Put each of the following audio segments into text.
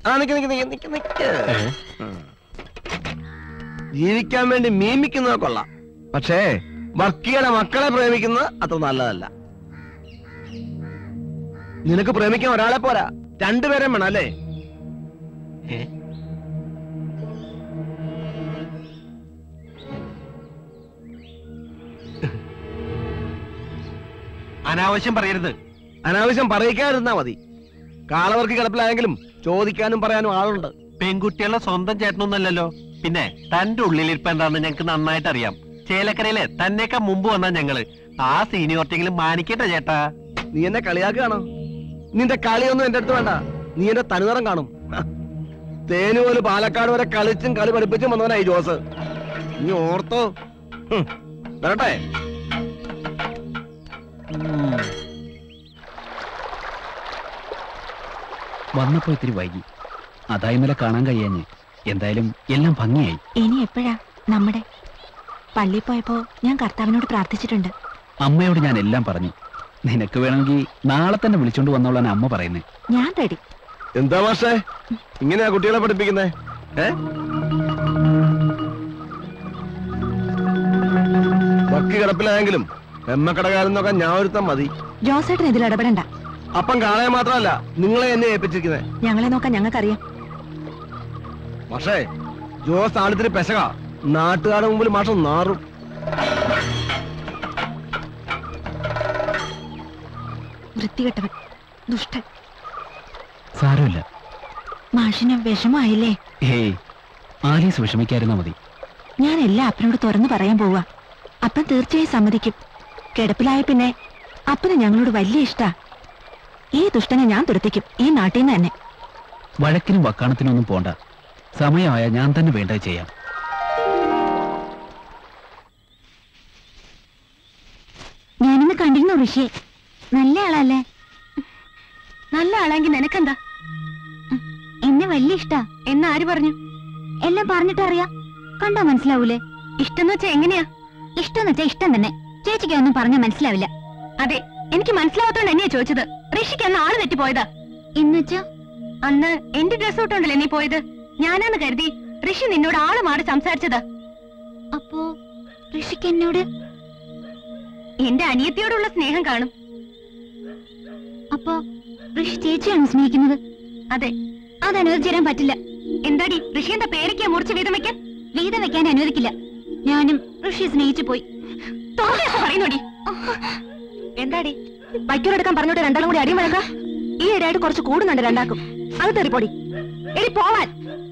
ആ നിക്ക് നിക്ക് നിക്ക് നിക്ക് നിക്ക് ഉം. ജീവിക്കാൻ വേണ്ടി മീമിക്കുന്നത് കൊള്ളാം പക്ഷേ വർക്കിയുടെ മക്കളെ പ്രേമിക്കുന്നത് അത്ര നല്ലതല്ല നിനക്ക് പ്രേമിക്കാൻ ഒരാളെ പോരാ രണ്ടുപേരെ വേണം അല്ലേ അനാവശ്യം പറയരുത് അനാവശ്യം പറയിക്കാതിരുന്നാ മതി കാളവർക്ക് കിടപ്പിലായെങ്കിലും ചോദിക്കാനും പറയാനും ആളുണ്ട് പെൺകുട്ടികളുടെ സ്വന്തം ചേട്ടനൊന്നല്ലല്ലോ പിന്നെ തന്റെ ഉള്ളിലിരിപ്പ് എന്താണെന്ന് ഞങ്ങൾക്ക് നന്നായിട്ട് അറിയാം ചേലക്കരയിലെ തന്നേക്കാ മുമ്പ് വന്ന ഞങ്ങള് ആ സീനിയോറിറ്റിയെങ്കിലും മാനിക്കട്ടെ ചേട്ടാ നീ എന്നെ കളിയാക്കുകയാണോ നിന്റെ കളിയൊന്നും എന്റെ അടുത്ത് വേണ്ട നീ എന്റെ തനുനിറം കാണും ഹ. തേന് പോലെ പാലക്കാട് വരെ കളിച്ചും കളി പഠിപ്പിച്ചും വന്നവനായി ജോസ് നീ ഓർത്തോ ഹും. വരട്ടെ വന്നപ്പോ ഇത്തിരി വൈകി അതാ ഇന്നലെ കാണാൻ കഴിയാഞ്ഞ് എന്തായാലും എല്ലാം ഭംഗിയായി ഇനി എപ്പോഴാ നമ്മുടെ പള്ളിയിൽ പോയപ്പോ ഞാൻ കർത്താവിനോട് പ്രാർത്ഥിച്ചിട്ടുണ്ട് അമ്മയോട് ഞാൻ എല്ലാം പറഞ്ഞു നിനക്ക് വേണമെങ്കിൽ നാളെ തന്നെ വിളിച്ചോണ്ട് വന്നോളാൻ അമ്മ പറയുന്നേ ഞാൻ റെഡി എന്താ മാഷേ ഇങ്ങനെയാ കുട്ടികളെ പഠിപ്പിക്കുന്നേ ഏ വക്ക് കിടപ്പിലായെങ്കിലും എമ്മക്കടകാരൻ നോക്കാൻ ഞാൻ ഒരുത്തം മതി ജോസേട്ടൻ ഇതിൽ ഇടപെടണ്ട അപ്പം കാണാൻ മാത്രമല്ല നിങ്ങളെ എന്നെ ഏൽപ്പിച്ചിരിക്കുന്നത് ഞങ്ങളെ നോക്കാൻ ഞങ്ങൾക്കറിയാം പക്ഷേ ജോസ് ആളിത്തിരി പെശക നാട്ടുകാരുടെ മുമ്പിൽ മാഷം നാറും വൃത്തികെട്ടവൻ ദുഷ്ടൻ സാരമില്ല മാഷിന് വിഷമായില്ലേ ഹേയ് ആലീസ് വിഷമിക്കാതിരുന്നാ മതി ഞാൻ എല്ലാം അപ്പനോട് തുറന്നു പറയാൻ പോവാ അപ്പൻ തീർച്ചയായും സമ്മതിക്കും കിടപ്പിലായ പിന്നെ അപ്പന് ഞങ്ങളോട് വലിയ ഇഷ്ടാ ഈ ദുഷ്ടനെ ഞാൻ തുരത്തിക്കും ഈ നാട്ടിൽ നിന്ന് തന്നെ വഴക്കിനും വക്കാണത്തിനും ഒന്നും പോണ്ട സമയമായ ഞാൻ തന്നെ വേണ്ടത് ചെയ്യാം ഞാനിന്ന് കണ്ടിരുന്നു ഋഷിയെ നല്ല ആളല്ലേ നല്ല ആളെങ്കിൽ നിനക്കെന്താ എന്നെ വലിയ ഇഷ്ടാ എന്ന് ആര് പറഞ്ഞു എല്ലാം പറഞ്ഞിട്ട് അറിയാം കണ്ടാ മനസ്സിലാവൂലേ ഇഷ്ടം വെച്ചാ എങ്ങനെയാ ഇഷ്ടം വെച്ചാ ഇഷ്ടം തന്നെ ചേച്ചിക്ക് ഒന്നും പറഞ്ഞാൽ മനസ്സിലാവില്ല അതെ എനിക്ക് മനസ്സിലാവാത്തോണ്ട് എന്നെയാ ചോദിച്ചത് ഋഷിക്ക് അന്ന് ആള് തെറ്റിപ്പോയതാ എന്നുവെച്ചാ അന്ന് എന്റെ ഡ്രസ് ഇട്ടോണ്ടല്ലേ നീ പോയത് ഞാനാന്ന് കരുതി ഋഷി നിന്നോട് ആള് മാറി സംസാരിച്ചതാ അപ്പോ ഋഷിക്ക് എന്നോട് എന്റെ അനിയത്തിയോടുള്ള സ്നേഹം കാണും അപ്പോ ഋഷി ചേച്ചിയാണ് സ്നേഹിക്കുന്നത് അതെ അത് അനുവദിച്ചു തരാൻ പറ്റില്ല എന്താടി ഋഷി എന്താ പേരയ്ക്കാ മുറിച്ച് വീതം വെക്കാൻ വീതം വെക്കാൻ അനുവദിക്കില്ല ഞാനും ഋഷിയെ സ്നേഹിച്ചു പോയി പറയുന്നോടി എന്താടി ബൈക്കോടെടുക്കാൻ പറഞ്ഞോട്ട് രണ്ടാളും കൂടി അടിയും വഴക്ക ഈ ഇടയായിട്ട് കുറച്ച് കൂടുന്നുണ്ട് രണ്ടാക്കും അത് തെറിപ്പൊടി എടി പോവാൻ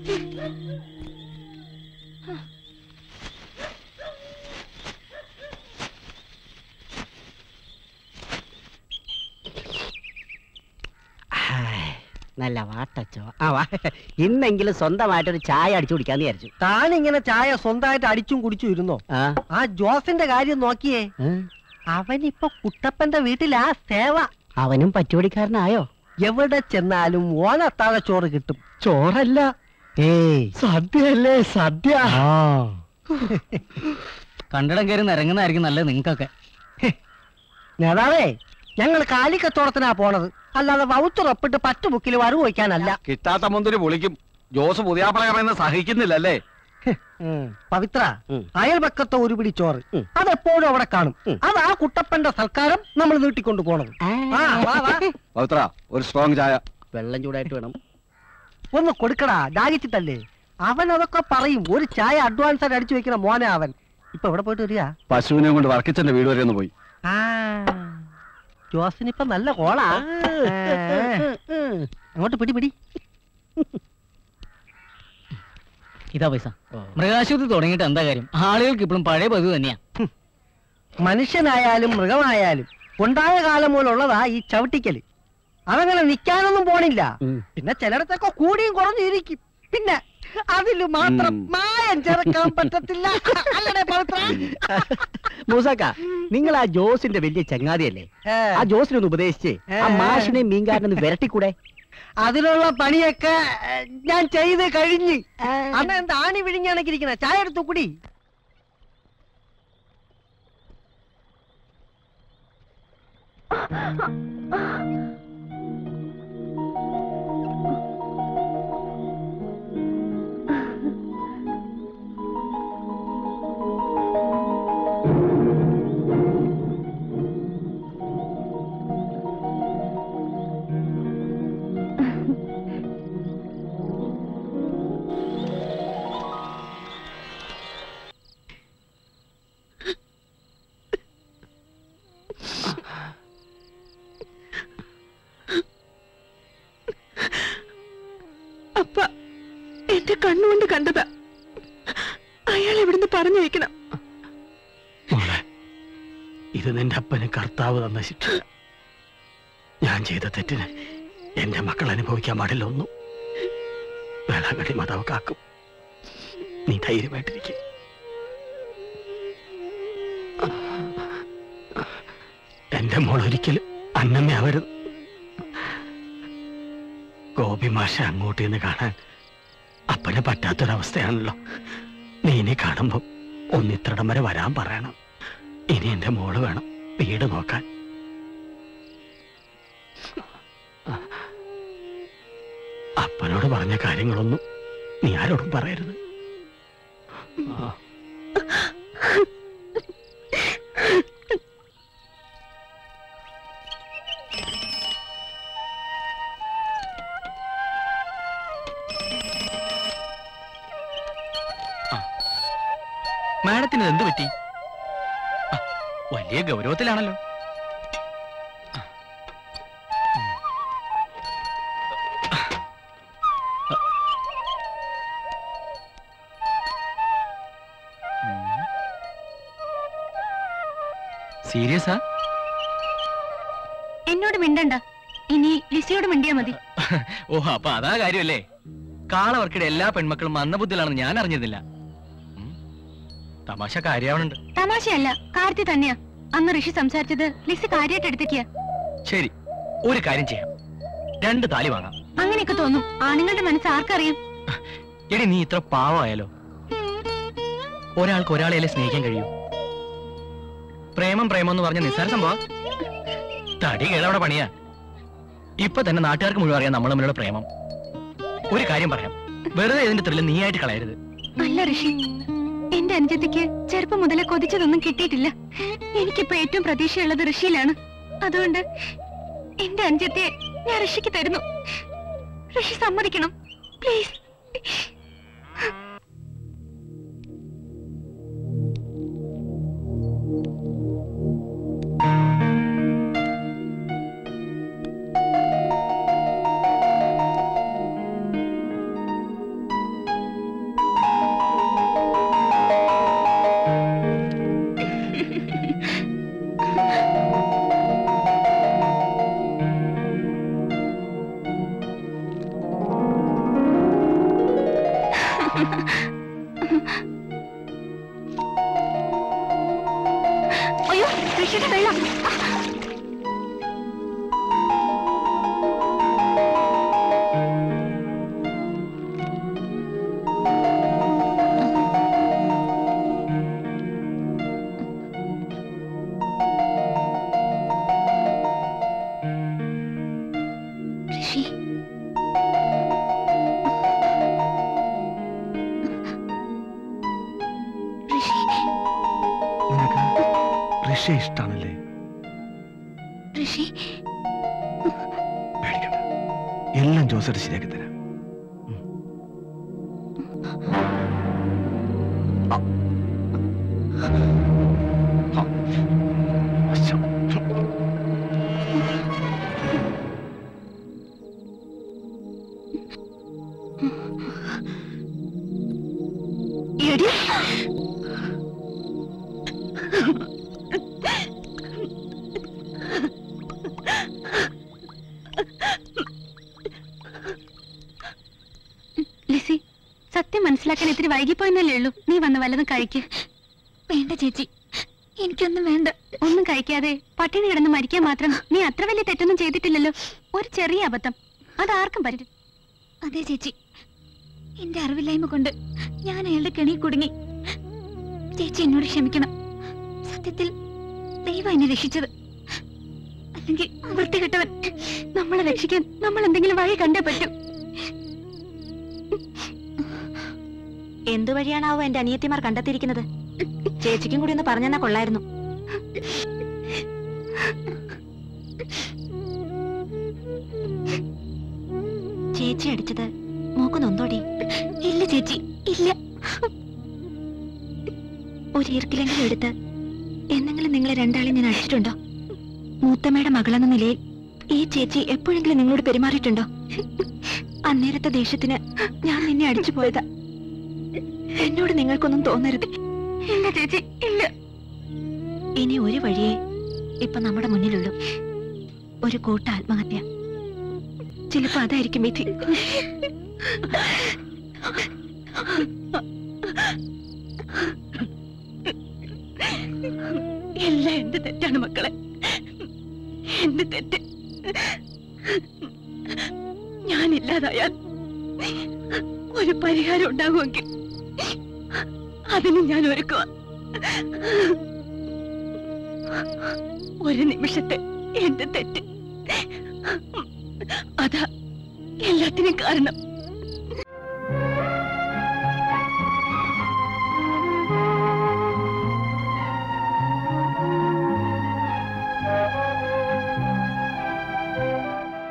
നല്ല വാട്ടച്ചോ ആ വാ ഇന്നെങ്കിലും സ്വന്തമായിട്ടൊരു ചായ അടിച്ചു കുടിക്കാന്ന് വിചാരിച്ചു താനിങ്ങനെ ചായ സ്വന്തമായിട്ട് അടിച്ചും കുടിച്ചും ഇരുന്നോ ആ ആ ജോസിന്റെ കാര്യം നോക്കിയേ അവനിപ്പൊ കുട്ടപ്പന്റെ വീട്ടിലാ സേവ അവനും പറ്റുപടിക്കാരനായോ എവിടെ ചെന്നാലും ഓനത്താഴ ചോറ് കിട്ടും ചോറല്ല ഏയ് സദ്യയല്ലേ സദ്യ കണ്ടിടം കയറി ഇറങ്ങുന്നതായിരിക്കും നല്ലത് നിങ്ങൾക്കൊക്കെ നേതാവേ ഞങ്ങൾ കാലിക്കത്തോളത്തിനാ പോണത് അല്ലാതെ വൗത്തുറപ്പിട്ട് പറ്റുബുക്കിൽ വരവ് വയ്ക്കാനല്ല കിട്ടാത്ത മുന്തിരി പൊളിക്കും ജോസ് പുതിയാപ്പളയാമെന്ന് സഹിക്കുന്നില്ലല്ലേ ഉം. പവിത്ര ഉം. അയൽപക്കത്തെ ഒരു പിടി ചോറ് ഉം. അതെപ്പോഴും അവിടെ കാണും ഉം. അത് ആ കുട്ടപ്പന്റെ സൽക്കാരം നമ്മൾ നീട്ടിക്കൊണ്ടു പോണത് ആ, വാ, വാ. പവിത്ര ഒരു സ്ട്രോങ് ചായ വെള്ളം ചൂടായിട്ട് വേണം ഒന്ന് കൊടുക്കടാ ദാഹിച്ചിട്ടല്ലേ അവൻ അതൊക്കെ പറയും ഒരു ചായ അഡ്വാൻസ് ആയിട്ട് അടിച്ചു വെക്കണ മോനെ അവൻ ഇപ്പൊ എവിടെ പോയിട്ട് വരിക പശുവിനെ കൊണ്ട് വർക്കിച്ചന്റെ വീട് വരെ ഒന്ന് പോയി ആ ജോസിനിപ്പൊ നല്ല കോളാ അങ്ങോട്ട് പിടി പിടി ഇതാ പൈസ മൃഗാശുപത്രി തുടങ്ങിയിട്ട് എന്താ കാര്യം ആളുകൾക്ക് ഇപ്പോഴും പഴയ പതിവ് തന്നെയാ മനുഷ്യനായാലും മൃഗമായാലും ഉണ്ടായ കാലം മുതലുള്ളതാ ഈ ചവിട്ടിക്കല് അതങ്ങനെ നിക്കാനൊന്നും പോണില്ല ഉം. പിന്നെ ചിലയിടത്തൊക്കെ കൂടിയും കുറഞ്ഞും ഇരിക്കും പിന്നെ അതില് മാത്രം ഉം. മായം ചേർക്കാൻ പറ്റത്തില്ല അല്ലടേ പവിത്ര മൂസാക്ക നിങ്ങൾ ആ ജോസിന്റെ വലിയ ചങ്ങാതിയല്ലേ ഏ, ആ ജോസിനൊന്ന് ഉപദേശിച്ച് ആ ഏ. മാഷിനെയും മീൻകാരനൊന്ന് വിരട്ടിക്കൂടെ അതിനുള്ള പണിയൊക്കെ ഏ, ഞാൻ ചെയ്ത് കഴിഞ്ഞ് അന്ന് എന്താ ആണി വിഴിഞ്ഞാണക്കിരിക്കണ ചായ എടുത്തു കുടി എന്റെ കണ്ണുകൊണ്ട് കണ്ടതാ അയാൾ ഇവിടുന്ന് പറഞ്ഞു വെക്കണം മോളെ ഇത് നിന്റെ അപ്പന് കർത്താവ് തന്ന ശിക്ഷ ഞാൻ ചെയ്ത തെറ്റിന് എന്റെ മക്കൾ അനുഭവിക്കാൻ പാടില്ല ഒന്നും വേളാങ്കടി മാതാവ് കാക്കും നീ ധൈര്യമായിട്ടിരിക്കും എന്റെ മോൾ ഒരിക്കലും അന്നമ്മയാവരുത് ഗോപി മാഷ അങ്ങോട്ട് നിന്ന് കാണാൻ അപ്പന് പറ്റാത്തൊരവസ്ഥയാണല്ലോ നീ ഇനി കാണുമ്പോ ഒന്നിത്രടം വരെ വരാൻ പറയണം ഇനി എന്റെ മോള് വേണം വീട് നോക്കാൻ അപ്പനോട് പറഞ്ഞ കാര്യങ്ങളൊന്നും നീ ആരോടും പറയരുത് ആ. മാഡത്തിന് എന്ത് പറ്റി ആ, വലിയ ഗൗരവത്തിലാണല്ലോ ആ. ഉം. ആ. ഉം. സീരിയസാ എന്നോട് മിണ്ടണ്ട ഇനി ലിസിയോട് മിണ്ടിയാ മതി ഓ അപ്പൊ അതാ കാര്യമല്ലേ കാളവർക്കിടെ എല്ലാ പെൺമക്കളും മന്ദബുദ്ധിയിലാണെന്ന് ഞാൻ അറിഞ്ഞിരുന്നില്ല ഉം. തമാശ കാര്യാവണുണ്ട് തമാശയല്ല കാർത്തി തന്നെയാ അന്ന് ഋഷി സംസാരിച്ചത് ലിസി കാര്യമായിട്ട് എടുത്തേക്കുക ശരി ഒരു കാര്യം ചെയ്യാം രണ്ട് താലി വാങ്ങാം അങ്ങനെയൊക്കെ തോന്നും ആണുങ്ങളുടെ മനസ്സ് ആർക്കറിയാം എടി നീ ഇത്ര പാവമായാലോ ഒരാൾക്ക് ഒരാളെയല്ലേ സ്നേഹിക്കാൻ കഴിയൂ പ്രേമം പ്രേമം എന്ന് പറഞ്ഞ നിസ്സാര സംഭവം തടി കേളവിടെ പണിയാ ഇപ്പൊ തന്നെ നാട്ടുകാർക്ക് മുഴുവൻ അറിയാം നമ്മൾ തമ്മിലുള്ള പ്രേമം ഒരു കാര്യം പറയാം വെറുതെ ഇതിന്റെ ത്രില്ല് നീയായിട്ട് കളയരുത് അല്ല ഋഷി എന്റെ അനുജത്തിക്ക് ചെറുപ്പം മുതലേ കൊതിച്ചതൊന്നും കിട്ടിയിട്ടില്ല എനിക്കിപ്പോ ഏറ്റവും പ്രതീക്ഷയുള്ളത് ഋഷിയിലാണ് അതുകൊണ്ട് എന്റെ അനുജത്തെ ഞാൻ ഋഷിക്ക് തരുന്നു ഋഷി സമ്മതിക്കണം പ്ലീസ് അയ്യോ ഋഷിയുടെ വെള്ളം ഋഷി ഋഷി നിനക്ക് ഋഷി ഇഷ്ടാണല്ലേ ഋഷി പേടിക്കണ്ട എല്ലാം ജോസറ്റ് ശരിയാക്കി തരാം ഉം. ആ. ആ. അശ്ശോ. എടി ലിസി സത്യം മനസ്സിലാക്കാൻ ഇത്തിരി വൈകിപ്പോയെന്നല്ലേ ഉള്ളൂ നീ വന്ന് വല്ലതും കഴിക്ക് വേണ്ട ചേച്ചി എനിക്കൊന്നും വേണ്ട ഒന്നും കഴിക്കാതെ പട്ടിണി കിടന്ന് മരിക്കാൻ മാത്രം നീ അത്ര വലിയ തെറ്റൊന്നും ചെയ്തിട്ടില്ലല്ലോ ഒരു ചെറിയ അബദ്ധം അതാർക്കും പറ്റും അതെ ചേച്ചി എന്റെ അറിവില്ലായ്മ കൊണ്ട് ഞാൻ അയാളുടെ കെണി കുടുങ്ങി ചേച്ചി എന്നോട് ക്ഷമിക്കണം സത്യത്തിൽ ദൈവം എന്നെ രക്ഷിച്ചത് അല്ലെങ്കിൽ വൃത്തികെട്ടവൻ നമ്മളെ രക്ഷിക്കാൻ നമ്മൾ എന്തെങ്കിലും വഴി കണ്ടേ പറ്റും എന്തു വഴിയാണാവോ എന്റെ അനിയത്തിമാർ കണ്ടെത്തിയിരിക്കുന്നത് ചേച്ചിക്കും കൂടി ഒന്ന് പറഞ്ഞെന്നാ കൊള്ളായിരുന്നു ചേച്ചി അടിച്ചത് മോക്ക് നൊന്തോടി ഇല്ല ചേച്ചി ഇല്ല ഒരു ഈർക്കിലെങ്കിലും എടുത്ത് എന്നെങ്കിലും നിങ്ങളെ രണ്ടാളെ ഞാൻ അടിച്ചിട്ടുണ്ടോ മൂത്തമ്മയുടെ മകളെന്ന നിലയിൽ ഈ ചേച്ചി എപ്പോഴെങ്കിലും നിങ്ങളോട് പെരുമാറിയിട്ടുണ്ടോ അന്നേരത്തെ ദേഷ്യത്തിന് ഞാൻ നിന്നെ അടിച്ചു പോയതാ എന്നോട് നിങ്ങൾക്കൊന്നും തോന്നരുത് ഇല്ല ചേച്ചി ഇല്ല ഇനി ഒരു വഴിയേ ഇപ്പൊ നമ്മുടെ മുന്നിലുള്ളൂ ഒരു കൂട്ട ആത്മഹത്യ ചിലപ്പോ അതായിരിക്കും വിധി എല്ലാം എന്റെ തെറ്റാണ് മക്കളെ എന്റെ തെറ്റ് ഞാനില്ലാതായാൽ ഒരു പരിഹാരം ഉണ്ടാകുമെങ്കിൽ അതിന് ഞാൻ ഒരുക്കുക ഒരു നിമിഷത്തെ എന്റെ തെറ്റ് അതാ എല്ലാത്തിനും കാരണം